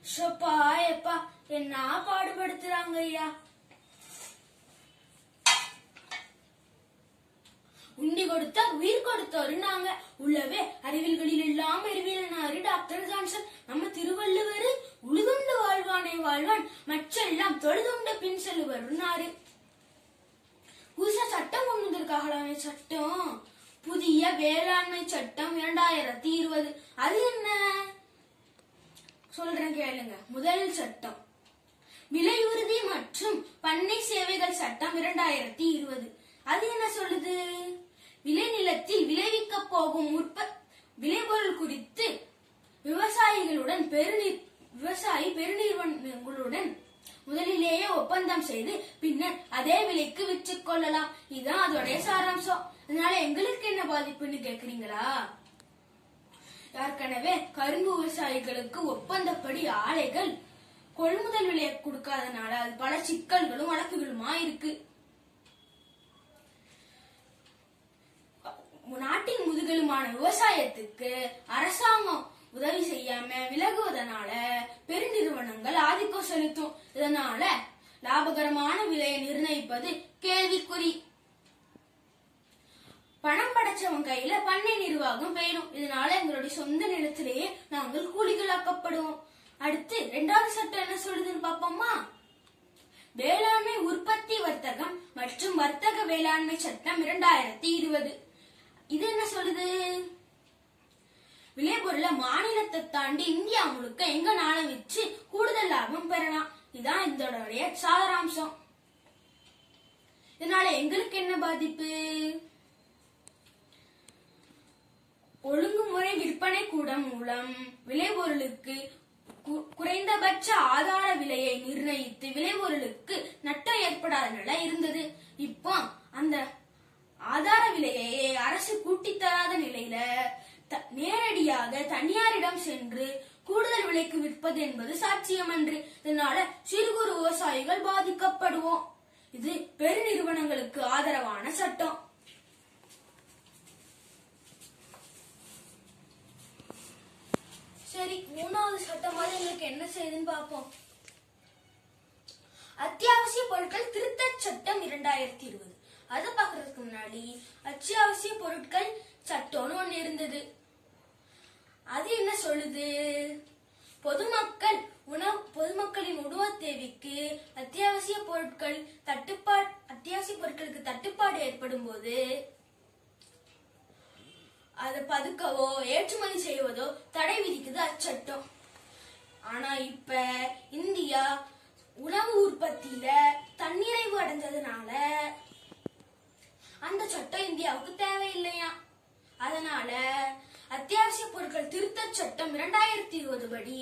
ஷப்பா எப்பா என்ன பாடுபடுத்துறாங்க ஐயா உண்டி கொடுத்தார் உயிர் கொடுத்தோருனாங்க உள்ளவே அறிவியல்களில் எல்லாம் அறிவியலனாரு டாக்டர் ஜான்சன் நம்ம திருவள்ளுவர் உழுதுண்டு வாழ்வானே வாழ்வான் மற்றெல்லாம் தொழுதுண்ட பின் செல்லுவருனாரு புதுசா சட்டம் கொண்டு வந்திருக்காங்களாமே சட்டம் புதிய வேளாண்மை சட்டம் இரண்டாயிரத்தி இருபது அது என்ன சொல்றேன் கேளுங்க முதல் சட்டம் விலை உறுதி மற்றும் பண்ணை சேவைகள் சட்டம் இரண்டாயிரத்தி இருபது அது என்ன சொல்லுது விளைநிலத்தில் விளைவிக்க போகும் உற்ப விளைபொருள் குறித்து விவசாயிகளுடன் பெருநீர் விவசாயி பெருநிறுவனங்களுடன் முதலிலேயே ஒப்பந்தம் செய்து பின்னர் அதே விலைக்கு விற்றுக் கொள்ளலாம் இதுதான் அதோடைய சாராம்சம் அதனால எங்களுக்கு என்ன பாதிப்புன்னு கேக்குறீங்களா ஏற்கனவே கரும்பு விவசாயிகளுக்கு ஒப்பந்தப்படி ஆலைகள் கொள்முதல் விலையை கொடுக்காதனால அது பல சிக்கல்களும் வழக்குகளுமா இருக்கு நாட்டின் முதுகெலுமான விவசாயத்துக்கு அரசாங்கம் உதவி செய்யாம விலகுவதனால பெருநிறுவனங்கள் ஆதிக்கம் செலுத்தும் இதனால லாபகரமான விலையை நிர்ணயிப்பது கேள்விக்குறி பணம் படைச்சவன் கையில பண்ணை நிர்வாகம் போயிடும் இதனால எங்களுடைய சொந்த நிலத்திலேயே நாங்கள் கூலிகளாக்கப்படுவோம் அடுத்து இரண்டாவது சட்டம் என்ன சொல்லுதுன்னு பாப்போமா வேளாண்மை உற்பத்தி வர்த்தகம் மற்றும் வர்த்தக வேளாண்மை சட்டம் இரண்டாயிரத்தி இருபது இது என்ன சொல்லுது விளைபொருளை மாநிலத்தை தாண்டி இந்தியா முழுக்க எங்கனாலும் விற்று கூடுதல் லாபம் பெறலாம் இதான் இதோடைய சாராம்சம் இதனால எங்களுக்கு என்ன பாதிப்பு ஒழுங்குமுறை விற்பனை கூடம் மூலம் விளைபொருளுக்கு கு- குறைந்தபட்ச ஆதார விலையை நிர்ணயித்து விளைபொருளுக்கு நட்டம் ஏற்படாத நிலை இருந்தது இப்போ அந்த ஆதார விலையை அரசு கூட்டித் தராத நிலையில த- நேரடியாக தனியாரிடம் சென்று கூடுதல் விலைக்கு விற்பது என்பது சாட்சியமன்று இதனால சிறு குறு விவசாயிகள் பாதிக்கப்படுவோம் இது பெருநிறுவனங்களுக்கு ஆதரவான சட்டம் சரி மூணாவது சட்டமாக எங்களுக்கு என்ன செய்யுதுன்னு பார்ப்போம் அத்தியாவசிய பொருட்கள் திருத்தச் சட்டம் இரண்டாயிரத்தி இருபது அதை பார்க்கறதுக்கு முன்னாடி அத்தியாவசிய பொருட்கள் சட்டம்னு ஒண்ணு இருந்தது அது என்ன சொல்லுது பொதுமக்கள் உணவு பொதுமக்களின் உணவு தேவைக்கு அத்தியாவசிய பொருட்கள் தட்டுப்பாடு அத்தியாவசிய பொருட்களுக்கு தட்டுப்பாடு ஏற்படும் போது அதை பதுக்கவோ ஏற்றுமதி செய்வதோ தடை விதிக்குது அச்சட்டம் ஆனா இப்ப இந்தியா உணவு உற்பத்தியில தன்னிறைவு அடைஞ்சதுனால அந்த சட்டம் இந்தியாவுக்கு தேவையில்லையா அதனால அத்தியாவசிய பொருட்கள் திருத்தச் சட்டம் இரண்டாயிரத்தி இருபது படி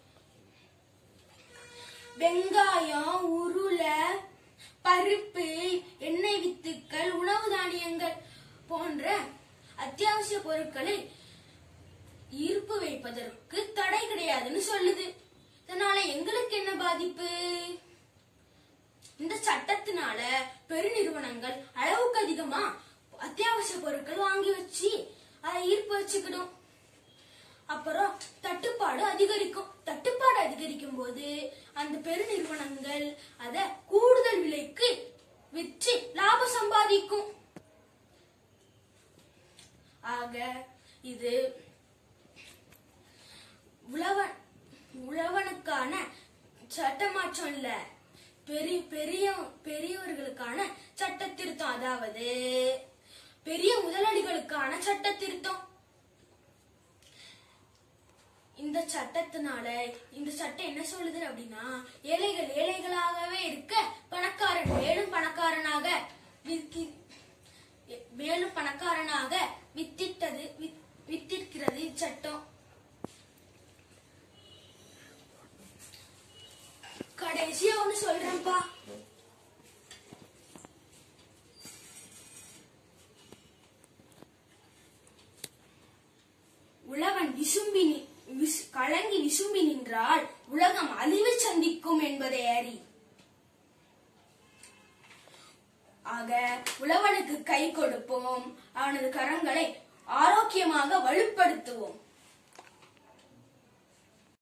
வெங்காயம் உருளை பருப்பு எண்ணெய் வித்துக்கள் உணவு தானியங்கள் போன்ற அத்தியாவசிய பொருட்களை இருப்பு வைப்பதற்கு தடை கிடையாதுன்னு சொல்லுது இதனால எங்களுக்கு என்ன பாதிப்பு இந்த சட்டத்தினால பெருநிறுவனங்கள் அளவுக்கு அதிகமா அத்தியாவசிய பொருட்கள் வாங்கி வச்சு அதை ஈர்ப்பு வச்சுக்கிடும் அப்புறம் தட்டுப்பாடு அதிகரிக்கும் தட்டுப்பாடு அதிகரிக்கும் போது அந்த பெருநிறுவனங்கள் அத கூடுதல் விலைக்கு விற்று லாபம் சம்பாதிக்கும் ஆக இது உழவன் உழவனுக்கான சட்ட மாற்றம் இல்ல பெரிய பெரிய பெரியவர்களுக்கான சட்ட திருத்தம் அதாவது பெரிய முதலாளிகளுக்கான சட்ட திருத்தம் இந்த சட்டத்தினால இந்த சட்டம் என்ன சொல்லுது அப்படின்னா ஏழைகள் ஏழைகளாகவே இருக்க பணக்காரன் மேலும் பணக்காரனாக விற்கி- மேலும் பணக்காரனாக வித்திட்டது வித்- வித்திருக்கிறது இச்சட்டம் கடைசியா ஒண்ணு சொல்றேன்ப்பா உழவன் விசும்பி நி- விஸ்- கலங்கி விசும்பி நின்றால் உலகம் அழிவு சந்திக்கும் என்பதை அறி ஆக உழவனுக்கு கை கொடுப்போம் அவனது கரங்களை ஆரோக்கியமாக வலுப்படுத்துவோம்